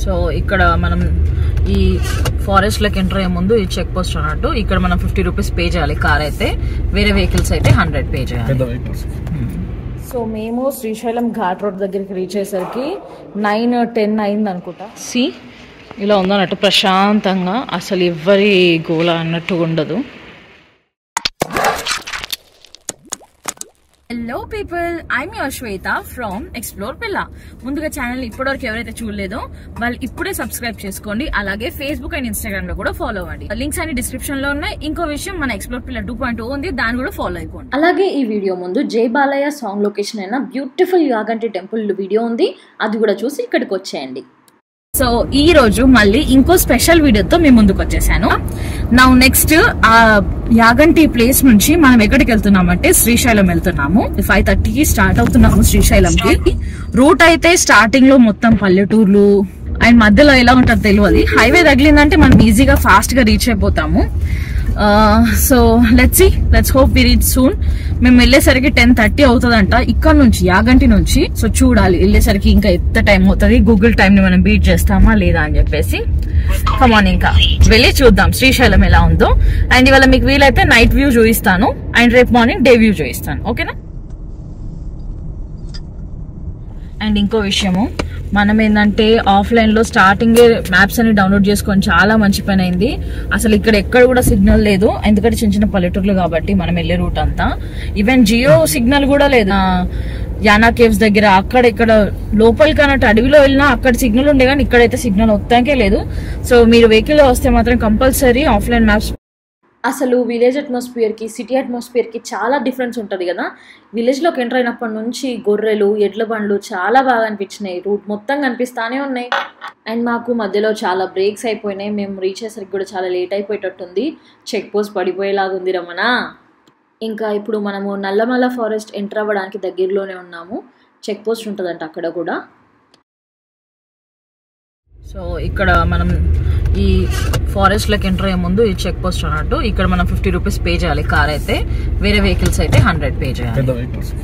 so ఇక్కడ మనం ఈ ఫారెస్ట్ లోకి ఎంటర్ అయ్యే ముందు ఈ చెక్ పోస్ట్ అన్నట్టు ఇక్కడ మనం ఫిఫ్టీ రూపీస్ పే చేయాలి కార్ అయితే వేరే వెహికల్స్ అయితే హండ్రెడ్ పే చేయాలి పెద్ద వెహికల్స్ సో మేము శ్రీశైలం ఘాట్ రోడ్ దగ్గరికి రీచ్ అయ్యేసరికి నైన్ టెన్ అయింది అనుకుంటా సి ఇలా ఉందన్నట్టు ప్రశాంతంగా అసలు ఎవ్వరి గోల అన్నట్టు ఉండదు hello people I'm your Shweta from explore పిల్ల ముందుగా ఛానల్ ఇప్పటివరకు ఎవరైతే చూడలేదో వాళ్ళు ఇప్పుడే సబ్స్క్రైబ్ చేసుకోండి అలాగే ఫేస్బుక్ అండ్ ఇన్స్టాగ్రామ్ లో కూడా ఫాలో అవ్వండి లింక్స్ అన్ని డిస్క్రిప్షన్ లో ఉన్నాయి ఇంకో విషయం మన ఎక్స్ప్లోర్ పిల్ల టూ పాయింట్ ఉంది దాన్ని కూడా ఫాలో అయిపోండి అలాగే ఈ వీడియో ముందు జై బాలయ్య సాంగ్ లొకేషన్ అయిన బ్యూటిఫుల్ యాగంటి టెంపుల్ వీడియో ఉంది అది కూడా చూసి ఇక్కడికి వచ్చేయండి సో ఈ రోజు మళ్ళీ ఇంకో స్పెషల్ వీడియోతో మీ ముందుకు వచ్చేసాను నా నెక్స్ట్ ఆ యాగంటి ప్లేస్ నుంచి మనం ఎక్కడికి వెళ్తున్నామంటే శ్రీశైలం వెళ్తున్నాము ఫైవ్ థర్టీకి స్టార్ట్ అవుతున్నాము శ్రీశైలంకి రూట్ అయితే స్టార్టింగ్ లో మొత్తం పల్లెటూర్లు అండ్ మధ్యలో ఎలా ఉంటుందో తెలియదు హైవే తగిలిందంటే మనం ఈజీగా ఫాస్ట్ గా రీచ్ అయిపోతాము so let's see let's hope we reach soon మేము వెళ్ళేసరికి టెన్ థర్టీ అవుతుందంట ఇక్కడ నుంచి యాగంటి నుంచి సో చూడాలి వెళ్ళేసరికి ఇంకా ఎంత టైం అవుతుంది గూగుల్ టైం ని మనం బీట్ చేస్తామా లేదా అని చెప్పేసి కమాన్ ఇంకా వెళ్ళి చూద్దాం శ్రీశైలం ఎలా ఉందో అండ్ ఇవాళ మీకు వీలైతే నైట్ వ్యూ చూపిస్తాను అండ్ రేపు మార్నింగ్ డే వ్యూ చూపిస్తాను ఓకేనా అండ్ ఇంకో విషయము మనం ఏంటంటే ఆఫ్లైన్ లో స్టార్టింగ్ మ్యాప్స్ అని డౌన్లోడ్ చేసుకొని చాలా మంచి పని అయింది అసలు ఇక్కడ ఎక్కడ కూడా సిగ్నల్ లేదు ఎందుకంటే చిన్న చిన్న పల్లెటూర్లు కాబట్టి మనం వెళ్ళే రూట్ అంతా ఈవెన్ జియో సిగ్నల్ కూడా లేదు ఆ, యానా కేవ్స్ దగ్గర అక్కడ ఇక్కడ లోపలికి అన్నట్టు అడవిలో వెళ్ళినా అక్కడ సిగ్నల్ ఉండే కానీ ఇక్కడైతే సిగ్నల్ వస్తాకే లేదు సో మీరు వెహికల్ లో వస్తే మాత్రం కంపల్సరీ ఆఫ్లైన్ మ్యాప్స్ అసలు విలేజ్ అట్మాస్ఫియర్కి సిటీ అట్మాస్ఫియర్కి చాలా డిఫరెన్స్ ఉంటుంది కదా విలేజ్లోకి ఎంటర్ అయినప్పటి నుంచి గొర్రెలు ఎడ్ల బండ్లు చాలా బాగా అనిపించినాయి రూట్ మొత్తం కనిపిస్తానే ఉన్నాయి అండ్ మాకు మధ్యలో చాలా బ్రేక్స్ అయిపోయినాయి మేము రీచ్ అయ్యేసరికి కూడా చాలా లేట్ అయిపోయేటట్టుంది చెక్ పోస్ట్ పడిపోయేలాగా ఉంది రమణ ఇంకా ఇప్పుడు మనము నల్లమల ఫారెస్ట్ ఎంటర్ అవ్వడానికి దగ్గరలోనే ఉన్నాము చెక్ పోస్ట్ ఉంటుందంట అక్కడ కూడా సో ఇక్కడ మనం ఈ ఫారెస్ట్ లోకి ఎంటర్ అయ్యే ముందు ఈ చెక్ పోస్ట్ అన్నట్టు ఇక్కడ మనం ఫిఫ్టీ రూపీస్ పే చేయాలి కార్ అయితే వేరే వెహికల్స్ అయితే హండ్రెడ్ పే చేయాలి పెద్ద వెహికల్స్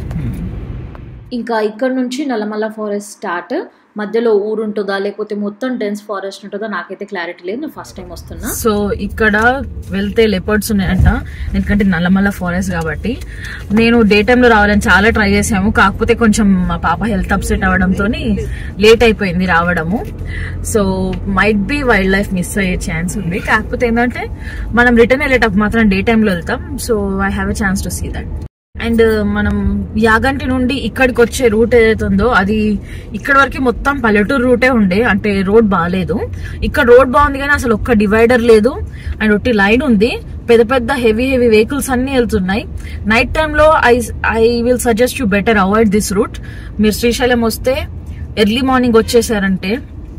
ఇంకా ఇక్కడ నుంచి నల్లమల్ల ఫారెస్ట్ స్టార్ట్ మధ్యలో ఊరు ఉంటుందా లేకపోతే మొత్తం డెన్స్ ఫారెస్ట్ ఉంటుందా నాకైతే క్లారిటీ లేదు నేను ఫస్ట్ టైం వస్తున్నా సో ఇక్కడ వెళ్తే లెపర్డ్స్ ఉన్నాయంట ఎందుకంటే నల్లమల్ల ఫారెస్ట్ కాబట్టి నేను డే లో రావాలని చాలా ట్రై చేసాము కాకపోతే కొంచెం మా పాప హెల్త్ అప్సెట్ అవడంతో లేట్ అయిపోయింది రావడము so might be wildlife miss అయ్యే ఛాన్స్ ఉంది కాకపోతే ఏంటంటే మనం రిటర్న్ వెళ్ళేటప్పుడు మాత్రం డే లో వెళ్తాం so I have a chance to see that and మనం యాగంటి నుండి ఇక్కడికి వచ్చే రూట్ ఏదైతే ఉందో అది ఇక్కడ వరకు మొత్తం పల్లెటూరు రూటే ఉండే అంటే రోడ్ బాగాలేదు ఇక్కడ రోడ్ బాగుంది కానీ అసలు ఒక్క డివైడర్ లేదు అండ్ ఒట్టి లైన్ ఉంది పెద్ద పెద్ద హెవీ హెవీ వెహికల్స్ అన్ని వెళ్తున్నాయి నైట్ టైంలో I I will suggest you better avoid this route మీరు శ్రీశైలం వస్తే ఎర్లీ మార్నింగ్ వచ్చేసారంటే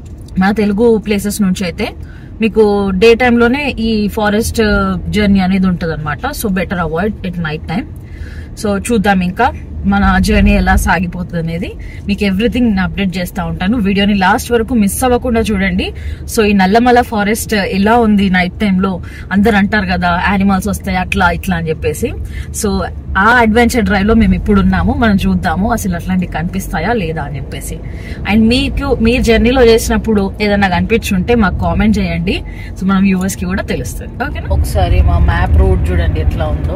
మన తెలుగు ప్లేసెస్ నుంచి అయితే మీకు డే లోనే ఈ ఫారెస్ట్ జర్నీ అనేది ఉంటుంది అనమాట so better avoid it night time so చూద్దాం ఇంకా మన జర్నీ ఎలా సాగిపోతుంది అనేది మీకు ఎవ్రీథింగ్ నేను అప్డేట్ చేస్తూ ఉంటాను వీడియోని లాస్ట్ వరకు మిస్ అవ్వకుండా చూడండి సో ఈ నల్లమల ఫారెస్ట్ ఎలా ఉంది నైట్ టైంలో అందరు అంటారు కదా యానిమల్స్ వస్తాయి అట్లా ఇట్లా అని చెప్పేసి సో ఆ అడ్వెంచర్ డ్రైవ్ లో మేము ఇప్పుడు ఉన్నాము మనం చూద్దాము అసలు అట్లాంటివి కనిపిస్తాయా లేదా అని చెప్పేసి అండ్ మీకు మీరు జర్నీలో చేసినప్పుడు ఏదైనా కనిపించుంటే మాకు కామెంట్ చేయండి సో మనం వ్యూవర్స్ కి కూడా తెలుస్తుంది ఓకేనా ఒకసారి మా మ్యాప్ రూట్ చూడండి ఎట్లా ఉందో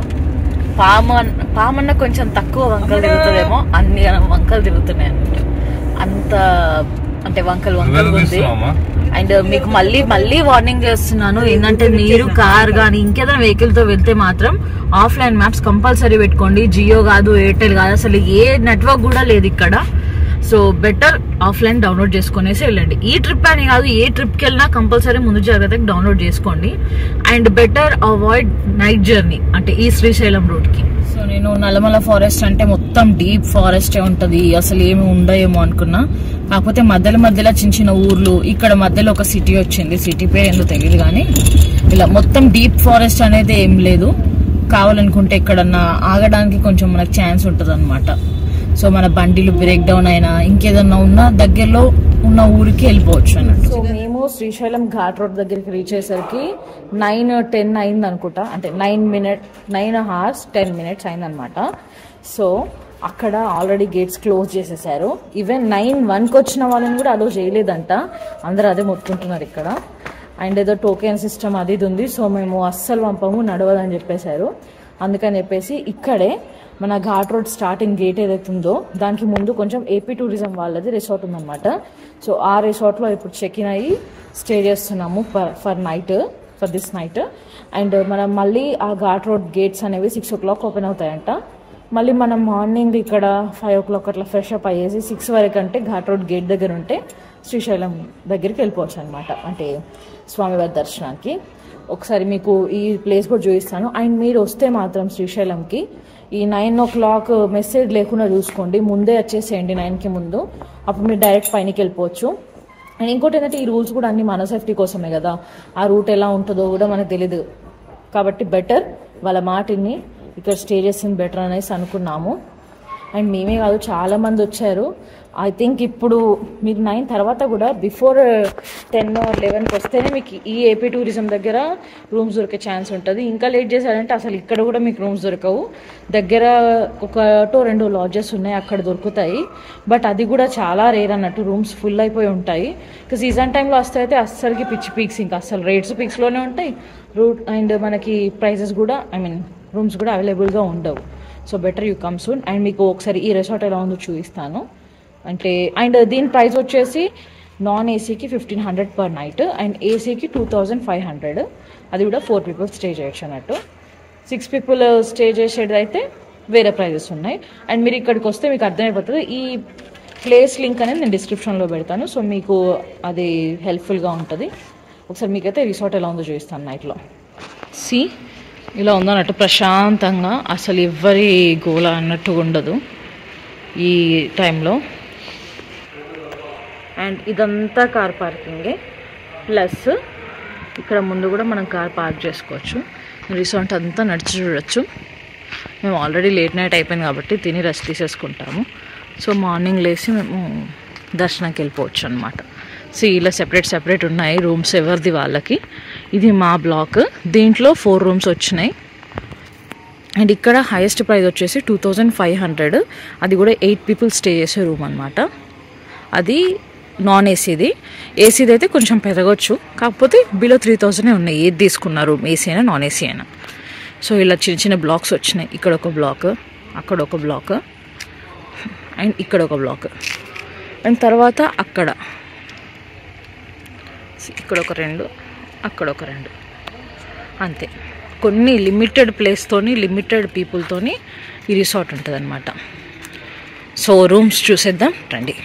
పామన్ పామన్న కొంచెం తక్కువ వంకలు తిరుగుతుందేమో అన్ని వంకలు తిరుగుతున్నాయి అన్నట్టు అంత అంటే వంకలు వంకలు ఉంది అండ్ మీకు మళ్ళీ మళ్ళీ వార్నింగ్ చేస్తున్నాను ఏంటంటే మీరు కార్ కానీ ఇంకేదైనా వెహికల్ తో వెళ్తే మాత్రం ఆఫ్లైన్ మ్యాప్స్ కంపల్సరీ పెట్టుకోండి జియో కాదు ఎయిర్టెల్ కాదు అసలు ఏ నెట్వర్క్ కూడా లేదు ఇక్కడ సో బెటర్ ఆఫ్లైన్ డౌన్లోడ్ చేసుకునేసి వెళ్ళండి ఈ ట్రిప్ అని కాదు ఏ ట్రిప్కి వెళ్ళినా కంపల్సరీ ముందు జాగ్రత్తగా డౌన్లోడ్ చేసుకోండి and better avoid night journey అంటే ఈ శ్రీశైలం రూట్ కి సో నేను నల్లమల ఫారెస్ట్ అంటే మొత్తం డీప్ ఫారెస్టే ఉంటది అసలు ఏమి ఉండయేమో అనుకున్నా కాకపోతే మధ్యలో మధ్యలో చిన్న చిన్న ఊర్లు ఇక్కడ మధ్యలో ఒక సిటీ వచ్చింది సిటీ పేరు ఏందో తెలియదు కానీ ఇలా మొత్తం డీప్ ఫారెస్ట్ అనేది ఏం లేదు కావాలనుకుంటే ఎక్కడన్నా ఆగడానికి కొంచెం మనకు ఛాన్స్ ఉంటుంది సో మన బండిలు బ్రేక్ డౌన్ అయినా ఇంకేదన్నా ఉన్నా దగ్గరలో ఉన్న ఊరికి వెళ్ళిపోవచ్చు అన్నట్టు సో మేము శ్రీశైలం ఘాట్ రోడ్ దగ్గరికి రీచ్ అయ్యేసరికి నైన్ టెన్ అయింది అనుకుంటా అంటే nine minute nine hours ten minutes అయిందనమాట సో అక్కడ ఆల్రెడీ గేట్స్ క్లోజ్ చేసేసారు ఈవెన్ నైన్ వన్కి వచ్చిన వాళ్ళని కూడా అలో చేయలేదంట అందరూ అదే మొత్తుకుంటున్నారు ఇక్కడ అండ్ ఏదో టోకెన్ సిస్టమ్ అది ఇది ఉంది సో మేము అస్సలు పంపము నడవదని చెప్పేశారు అందుకని చెప్పేసి ఇక్కడే మన ఘాట్ రోడ్ స్టార్టింగ్ గేట్ ఏదైతే ఉందో దానికి ముందు కొంచెం ఏపీ టూరిజం వాళ్ళది రిసార్ట్ ఉందన్నమాట సో ఆ రిసార్ట్లో ఇప్పుడు చెక్ ఇన్ అయ్యి స్టే చేస్తున్నాము for night for this night and మనం మళ్ళీ ఆ ఘాట్ రోడ్ గేట్స్ అనేవి సిక్స్ ఓ క్లాక్ ఓపెన్ అవుతాయంట మళ్ళీ మనం మార్నింగ్ ఇక్కడ ఫైవ్ ఓ క్లాక్ అట్లా ఫ్రెష్ అప్ అయ్యేసి సిక్స్ వరకు అంటే ఘాట్ రోడ్ గేట్ దగ్గర ఉంటే శ్రీశైలం దగ్గరికి వెళ్ళిపోవచ్చు అనమాట అంటే స్వామివారి దర్శనానికి ఒకసారి మీకు ఈ ప్లేస్ కూడా చూపిస్తాను అండ్ మీరు వస్తే మాత్రం శ్రీశైలంకి ఈ నైన్ ఓ క్లాక్ మెసేజ్ లేకుండా చూసుకోండి ముందే వచ్చేసేయండి నైన్కి ముందు అప్పుడు మీరు డైరెక్ట్ పైనకి వెళ్ళిపోవచ్చు అండ్ ఇంకోటి ఏంటంటే ఈ రూల్స్ కూడా అన్ని మన సేఫ్టీ కోసమే కదా ఆ రూట్ ఎలా ఉంటుందో కూడా మనకు తెలియదు కాబట్టి బెటర్ వాళ్ళ మాటిని ఇక్కడ స్టే చేసింది బెటర్ అనేసి అనుకున్నాము అండ్ మేమే కాదు చాలా మంది వచ్చారు ఐ థింక్ ఇప్పుడు మీరు నైన్ తర్వాత కూడా బిఫోర్ టెన్ ఆర్ లెవెన్కి వస్తేనే మీకు ఈ ఏపీ టూరిజం దగ్గర రూమ్స్ దొరికే ఛాన్స్ ఉంటుంది ఇంకా లేట్ చేశారంటే అసలు ఇక్కడ కూడా మీకు రూమ్స్ దొరకవు దగ్గర ఒకటో రెండు లాడ్జెస్ ఉన్నాయి అక్కడ దొరుకుతాయి బట్ అది కూడా చాలా రేర్ అన్నట్టు రూమ్స్ ఫుల్ అయిపోయి ఉంటాయి ఇంకా సీజన్ టైంలో వస్తే అయితే అస్సలకి పిచ్చి పీక్స్ ఇంకా అసలు రేట్స్ పీక్స్లోనే ఉంటాయి రూట్ అండ్ మనకి ప్రైజెస్ కూడా ఐ మీన్ రూమ్స్ కూడా అవైలబుల్గా ఉండవు so better you come soon and మీకు ఒకసారి ఈ రిసార్ట్ ఎలా ఉందో చూపిస్తాను అంటే అండ్ దీని ప్రైస్ వచ్చేసి నాన్ ఏసీకి fifteen hundred per night and ఏసీకి టూ థౌజండ్ ఫైవ్ హండ్రెడ్ అది కూడా ఫోర్ పీపుల్ స్టే చేయొచ్చు అన్నట్టు సిక్స్ పీపుల్ స్టే చేసేది అయితే వేరే ప్రైజెస్ ఉన్నాయి అండ్ మీరు ఇక్కడికి వస్తే మీకు అర్థమైపోతుంది ఈ ప్లేస్ లింక్ అనేది నేను డిస్క్రిప్షన్లో పెడతాను సో మీకు అది హెల్ప్ఫుల్గా ఉంటుంది ఒకసారి మీకైతే రిసార్ట్ ఎలా ఉందో చూపిస్తాను నైట్లో సి ఇలా ఉందన్నట్టు ప్రశాంతంగా అసలు ఎవ్వరి గోల అన్నట్టు ఉండదు ఈ టైంలో అండ్ ఇదంతా కార్ పార్కింగే ప్లస్ ఇక్కడ ముందు కూడా మనం కార్ పార్క్ చేసుకోవచ్చు రిసార్ట్ అంతా నడిచి చూడొచ్చు మేము ఆల్రెడీ లేట్ నైట్ అయిపోయింది కాబట్టి తిని రెస్ట్ తీసేసుకుంటాము సో మార్నింగ్ లేచి మేము దర్శనానికి వెళ్ళిపోవచ్చు అనమాట సో ఇలా సెపరేట్ సెపరేట్ ఉన్నాయి రూమ్స్ ఎవరిది వాళ్ళకి ఇది మా బ్లాక్ దీంట్లో ఫోర్ రూమ్స్ వచ్చినాయి అండ్ ఇక్కడ హైయెస్ట్ ప్రైస్ వచ్చేసి టూ థౌజండ్ ఫైవ్ హండ్రెడ్ అది కూడా ఎయిట్ పీపుల్ స్టే చేసే రూమ్ అనమాట అది నాన్ ఏసీది ఏసీది అయితే కొంచెం పెరగచ్చు కాకపోతే బిలో త్రీ థౌజండే ఉన్నాయి ఏది తీసుకున్న రూమ్ ఏసీ అయినా నాన్ ఏసీ అయినా సో ఇలా చిన్న చిన్న బ్లాక్స్ వచ్చినాయి ఇక్కడ ఒక బ్లాక్ అక్కడ ఒక బ్లాక్ అండ్ ఇక్కడ ఒక బ్లాక్ అండ్ తర్వాత అక్కడ ఇక్కడ ఒక రెండు అక్కడ ఒక రెండు అంతే కొన్ని లిమిటెడ్ ప్లేస్తోని లిమిటెడ్ పీపుల్తోని ఈ రిసార్ట్ ఉంటుంది అనమాట సో రూమ్స్ చూసేద్దాం రండి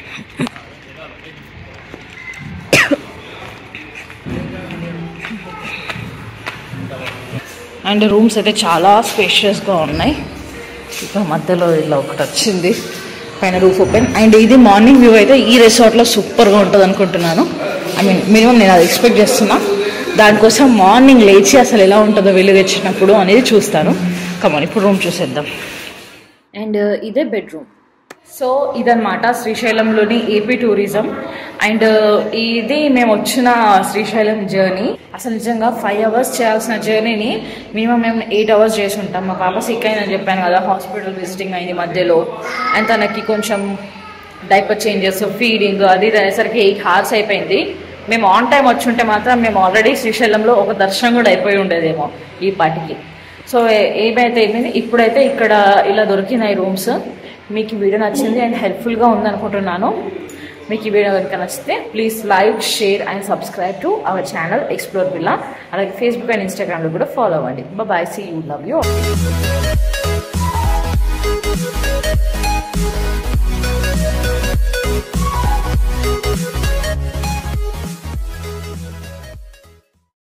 అండ్ రూమ్స్ అయితే చాలా స్పేషియస్గా ఉన్నాయి ఇక్కడ మధ్యలో ఇలా ఒకటి వచ్చింది పైన రూఫ్ ఓపెన్ అండ్ ఇది మార్నింగ్ వ్యూ అయితే ఈ రిసార్ట్లో సూపర్గా ఉంటుంది అనుకుంటున్నాను ఐ మీన్ మినిమం నేను అది ఎక్స్పెక్ట్ చేస్తున్నా దానికోసం మార్నింగ్ లేచి అసలు ఎలా ఉంటుందో వెలుగు వచ్చినప్పుడు అనేది చూస్తాను కమన్ ఇప్పుడు రూమ్ చూసేద్దాం అండ్ ఇదే బెడ్రూమ్ సో ఇదన్నమాట శ్రీశైలంలోని ఏపీ టూరిజం అండ్ ఇది మేము వచ్చిన శ్రీశైలం జర్నీ అసలు నిజంగా ఫైవ్ అవర్స్ చేయాల్సిన జర్నీని మినిమం మేము ఎయిట్ అవర్స్ చేసి ఉంటాం మా పాప సిక్ అయిందని చెప్పాను కదా హాస్పిటల్ విజిటింగ్ అయింది మధ్యలో అండ్ తనకి కొంచెం డైపర్ చేంజెస్ ఫీడింగ్ అది ఇది అనేసరికి ఎయిట్ హార్స్ అయిపోయింది మేము ఆన్ టైం వచ్చి ఉంటే మాత్రం మేము ఆల్రెడీ శ్రీశైలంలో ఒక దర్శనం కూడా అయిపోయి ఉండేదేమో ఈ పాటికి సో ఏ- ఏమైతే ఏమైంది ఇప్పుడైతే ఇక్కడ ఇలా దొరికినాయి రూమ్స్ మీకు ఈ వీడియో నచ్చింది అండ్ హెల్ప్ఫుల్గా ఉందనుకుంటున్నాను మీకు ఈ వీడియో కనుక నచ్చితే please like share and subscribe to our channel explore బిల్లా అలాగే ఫేస్బుక్ అండ్ ఇన్స్టాగ్రామ్లో కూడా ఫాలో అవ్వండి bye see you love you